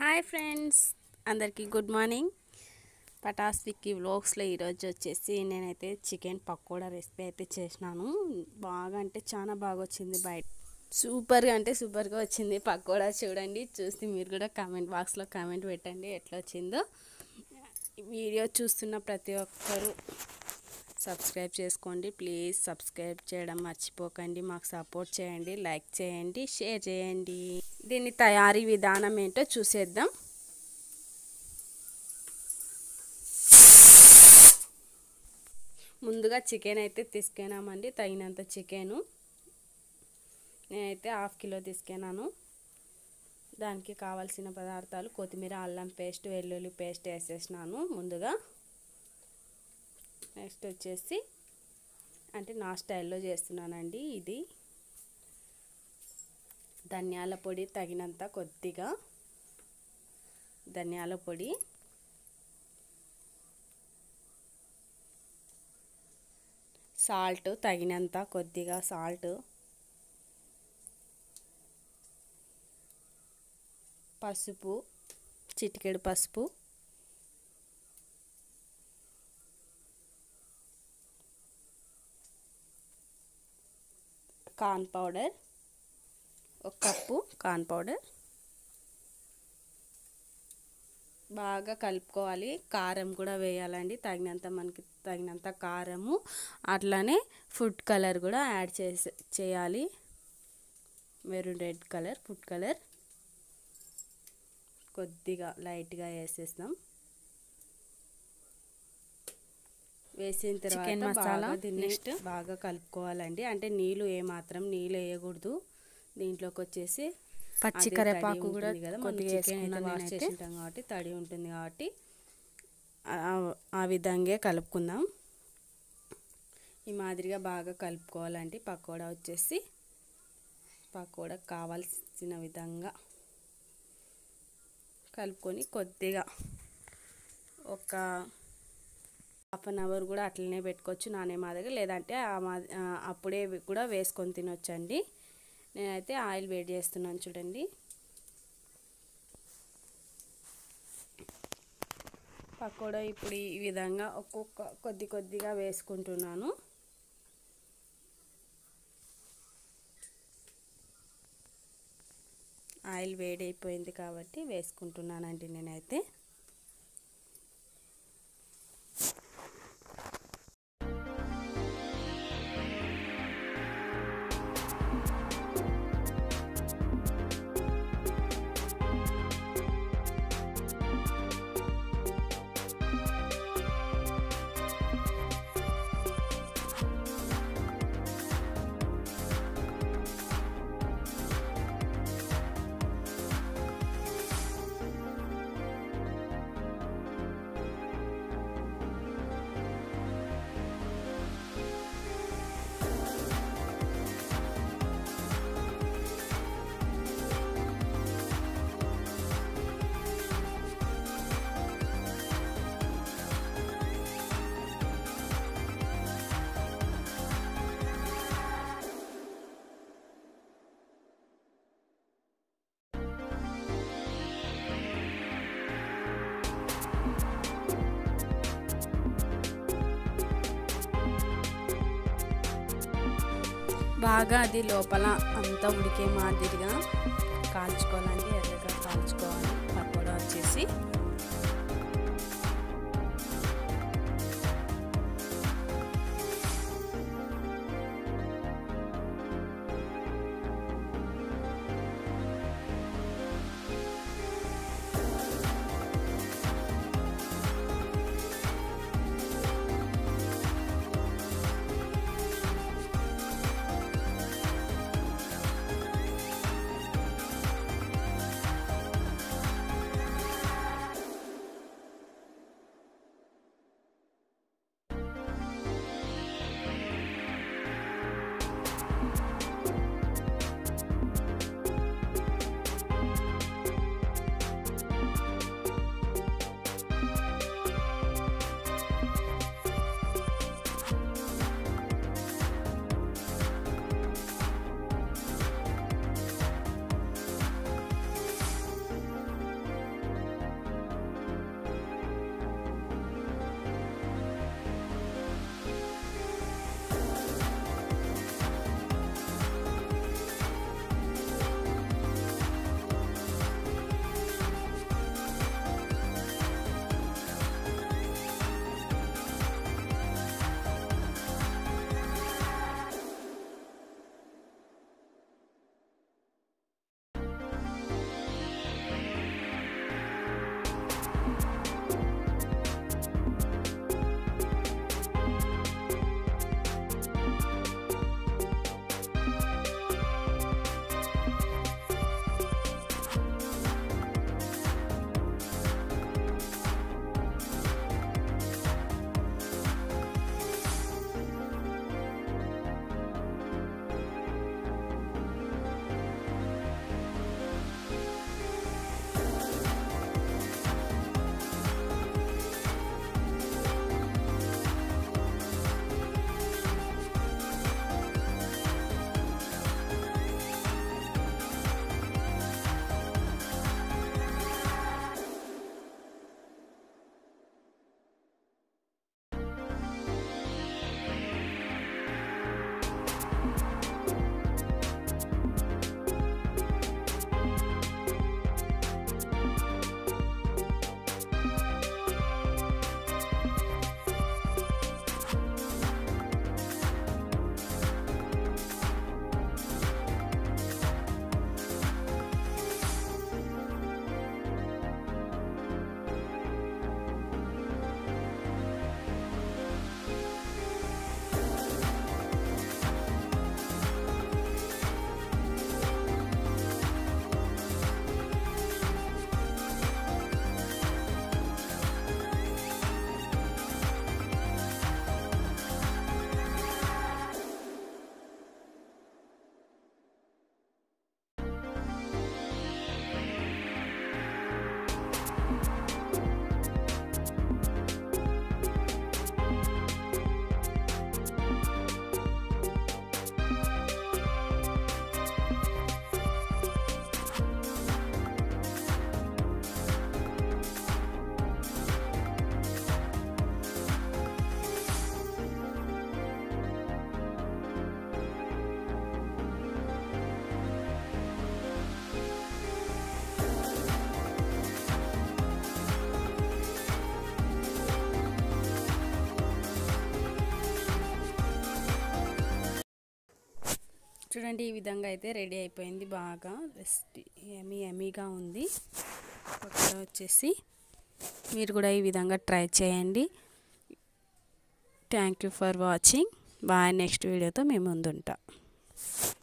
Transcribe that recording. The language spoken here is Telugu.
హాయ్ ఫ్రెండ్స్ అందరికీ గుడ్ మార్నింగ్ పటాస్ విక్కీ వ్లాగ్స్లో ఈరోజు వచ్చేసి నేనైతే చికెన్ పకోడా రెసిపీ అయితే చేసినాను బాగా అంటే చాలా బాగా వచ్చింది బయట సూపర్గా అంటే సూపర్గా వచ్చింది పకోడా చూడండి చూసి మీరు కూడా కామెంట్ బాక్స్లో కామెంట్ పెట్టండి ఎట్లా వచ్చిందో వీడియో చూస్తున్న ప్రతి ఒక్కరూ సబ్స్క్రైబ్ చేసుకోండి ప్లీజ్ సబ్స్క్రైబ్ చేయడం మర్చిపోకండి మాకు సపోర్ట్ చేయండి లైక్ చేయండి షేర్ చేయండి దీని తయారీ విధానం ఏంటో చూసేద్దాం ముందుగా చికెన్ అయితే తీసుకున్నామండి తగినంత చికెను నేనైతే హాఫ్ కిలో తీసుకున్నాను దానికి కావాల్సిన పదార్థాలు కొత్తిమీర అల్లం పేస్ట్ వెల్లుల్లి పేస్ట్ వేసేసినాను ముందుగా నెక్స్ట్ వచ్చేసి అంటే నా స్టైల్లో చేస్తున్నానండి ఇది ధనియాల పొడి తగినంత కొద్దిగా ధనియాల పొడి సాల్ట్ తగినంత కొద్దిగా సాల్ట్ పసుపు చిటికెడు పసుపు కార్న్ పౌడర్ ఒక కప్పు కార్న్ పౌడర్ బాగా కలుపుకోవాలి కారం కూడా వేయాలండి తగినంత మనకి తగినంత కారము అట్లానే ఫుడ్ కలర్ కూడా యాడ్ చేసే చేయాలి maroon red colour food colour కొద్దిగా లైట్గా వేసేస్తాం వేసిన తర్వాత మసాలా నెక్స్ట్ బాగా కలుపుకోవాలండి అంటే నీళ్ళు ఏమాత్రం నీళ్ళు వేయకూడదు దీంట్లోకి వచ్చేసి పచ్చి కరివేపాకు కూడా కదా మనం కొద్దిగా చికెన్ అయితే వేసుకున్నాను వాష్ నేనైతే. చేసి ఉంటాం కాబట్టి తడి ఉంటుంది కాబట్టి ఆ- ఆ విధంగా కలుపుకుందాం ఈ మాదిరిగా బాగా కలుపుకోవాలండి పకోడా వచ్చేసి పకోడా కావాల్సిన విధంగా కలుపుకొని కొద్దిగా ఒక హాఫ్ అన్ అవర్ కూడా అట్లనే పెట్టుకోవచ్చు నానే మాదిరిగా లేదంటే ఆ మా ఆ అప్పుడే కూడా వేసుకొని తినొచ్చండి నేనైతే ఆయిల్ వేడి చేస్తున్నాను చూడండి పకోడా ఇప్పుడు ఈ విధంగా ఒక్కొక్క కొద్ది కొద్దిగా వేసుకుంటున్నాను ఆయిల్ వేడైపోయింది కాబట్టి వేసుకుంటున్నానండి నేనైతే బాగా అది లోపల అంతా ఉడికే మాదిరిగా కాల్చుకోవాలండి ఎర్రగా కాల్చుకోవాలి పకోడా వచ్చేసి చూడండి ఈ విధంగా అయితే రెడీ అయిపోయింది బాగా రెసిపీ ఎమీ ఎమీగా ఉంది పక్కన వచ్చేసి మీరు కూడా ఈ విధంగా ట్రై చేయండి thank you for watching bye next వీడియోతో మేము ముందుంటా